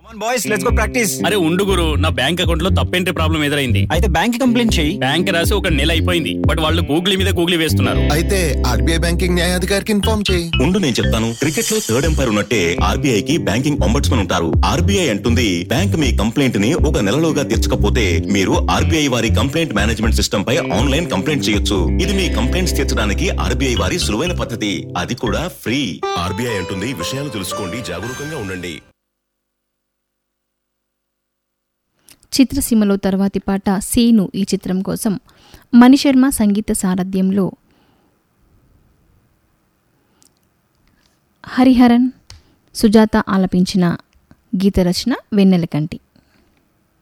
boys let's go practice అరే ఉండు గురు నా బ్యాంక్ అకౌంట్ లో తప్పేంటి ప్రాబ్లం ఎదురైంది అయితే బ్యాంక్ కంప్లైంట్ చెయ్యి బ్యాంక్ రాసి ఒక నెల అయిపోయింది బట్ వాళ్ళు గూగుల్ మీద గూగుల్ వేస్తున్నారు అయితే ఆర్బీఐ బ్యాంకింగ్ న్యాయాధికారికి ఇన్ఫార్మ్ చేయి ఉండు నేను చెప్తాను క్రికెట్ లో థర్డ్ ఎంపైర్ ఉన్నట్టే ఆర్బీఐ కి బ్యాంకింగ్ అంబడ్స్మన్ ఉంటారు ఆర్బీఐ అంటుంది బ్యాంక్ మీ కంప్లైంట్ ని ఒక నెలలోగా తీర్చకపోతే మీరు ఆర్బీఐ వారి కంప్లైంట్ మేనేజ్మెంట్ సిస్టమ్ పై ఆన్లైన్ కంప్లైంట్ చేయొచ్చు ఇది మీ కంప్లైంట్స్ తీర్చడానికి ఆర్బీఐ వారి సులువైన పద్ధతి అది కూడా ఫ్రీ ఆర్బీఐ అంటుంది విషయాలు తెలుసుకోండి జాగరూకంగా ఉండండి చిత్రసీమలో తర్వాతి పాట సీను ఈ చిత్రం కోసం మణిశర్మ సంగీత సారథ్యంలో హరిహరన్ సుజాత ఆలపించిన గీత రచన వెన్నెలకంటి